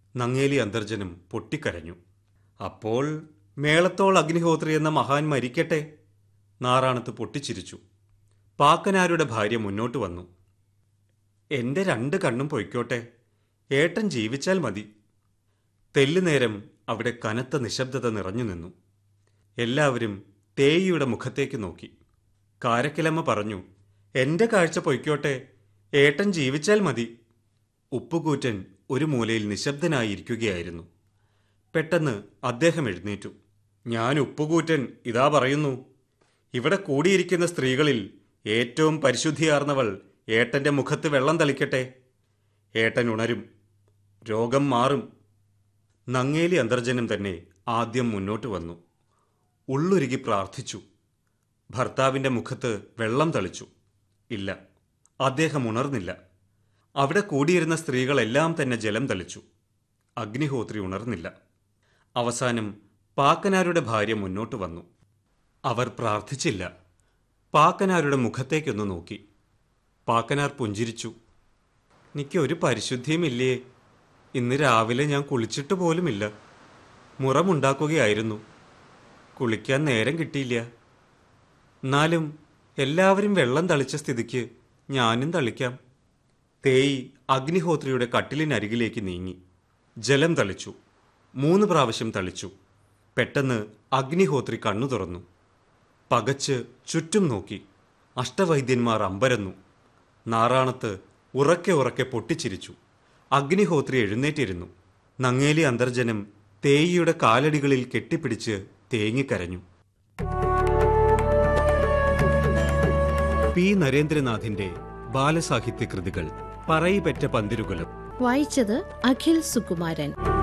നങ്ങേലി അന്തർജനം പൊട്ടിക്കരഞ്ഞു അപ്പോൾ മേളത്തോൾ അഗ്നിഹോത്രി എന്ന മഹാൻ മരിക്കട്ടെ നാറാണത്ത് പൊട്ടിച്ചിരിച്ചു പാക്കനാരുടെ ഭാര്യ മുന്നോട്ട് വന്നു എന്റെ രണ്ട് കണ്ണും പൊയ്ക്കോട്ടെ ഏട്ടൻ ജീവിച്ചാൽ മതി തെല്ലുനേരം അവിടെ കനത്ത നിശബ്ദത നിറഞ്ഞു നിന്നു എല്ലാവരും തേയിയുടെ മുഖത്തേക്ക് നോക്കി കാരക്കിലമ്മ പറഞ്ഞു എന്റെ കാഴ്ച പൊയ്ക്കോട്ടെ ഏട്ടൻ ജീവിച്ചാൽ മതി ഉപ്പുകൂറ്റൻ ഒരു മൂലയിൽ നിശബ്ദനായിരിക്കുകയായിരുന്നു പെട്ടെന്ന് അദ്ദേഹം എഴുന്നേറ്റു ഞാൻ ഉപ്പുകൂറ്റൻ ഇതാ പറയുന്നു ഇവിടെ കൂടിയിരിക്കുന്ന സ്ത്രീകളിൽ ഏറ്റവും പരിശുദ്ധിയാർന്നവൾ ഏട്ടന്റെ മുഖത്ത് വെള്ളം തളിക്കട്ടെ ഏട്ടൻ ഉണരും രോഗം മാറും നങ്ങേലി അന്തർജനം തന്നെ ആദ്യം മുന്നോട്ട് വന്നു ഉള്ളൊരുകി പ്രാർത്ഥിച്ചു ഭർത്താവിന്റെ മുഖത്ത് വെള്ളം തളിച്ചു ഇല്ല അദ്ദേഹം ഉണർന്നില്ല അവിടെ കൂടിയിരുന്ന സ്ത്രീകളെല്ലാം തന്നെ ജലം തളിച്ചു അഗ്നിഹോത്രി ഉണർന്നില്ല അവസാനം പാക്കനാരുടെ ഭാര്യ മുന്നോട്ട് വന്നു അവർ പ്രാർത്ഥിച്ചില്ല പാക്കനാരുടെ മുഖത്തേക്കൊന്ന് നോക്കി പാക്കനാർ പുഞ്ചിരിച്ചു എനിക്ക് ഒരു പരിശുദ്ധിയുമില്ലേ ഇന്ന് രാവിലെ ഞാൻ കുളിച്ചിട്ട് പോലുമില്ല മുറമുണ്ടാക്കുകയായിരുന്നു കുളിക്കാൻ നേരം കിട്ടിയില്ല എന്നാലും എല്ലാവരും വെള്ളം തളിച്ച സ്ഥിതിക്ക് ഞാനും തളിക്കാം തേയി അഗ്നിഹോത്രിയുടെ കട്ടിലിനരികിലേക്ക് നീങ്ങി ജലം തളിച്ചു മൂന്ന് പ്രാവശ്യം തളിച്ചു പെട്ടെന്ന് അഗ്നിഹോത്രി കണ്ണു തുറന്നു പകച്ച് ചുറ്റും നോക്കി അഷ്ടവൈദ്യന്മാർ അമ്പരന്നു നാറാണത്ത് ഉറക്കെ ഉറക്കെ പൊട്ടിച്ചിരിച്ചു അഗ്നിഹോത്രി എഴുന്നേറ്റിരുന്നു നങ്ങേലി അന്തർജനം തേയിയുടെ കാലടികളിൽ കെട്ടിപ്പിടിച്ച് തേങ്ങിക്കരഞ്ഞു പി നരേന്ദ്രനാഥിന്റെ ബാലസാഹിത്യ കൃതികൾ പറയിപെറ്റ പന്തിരുകുലം വായിച്ചത് അഖിൽ സുകുമാരൻ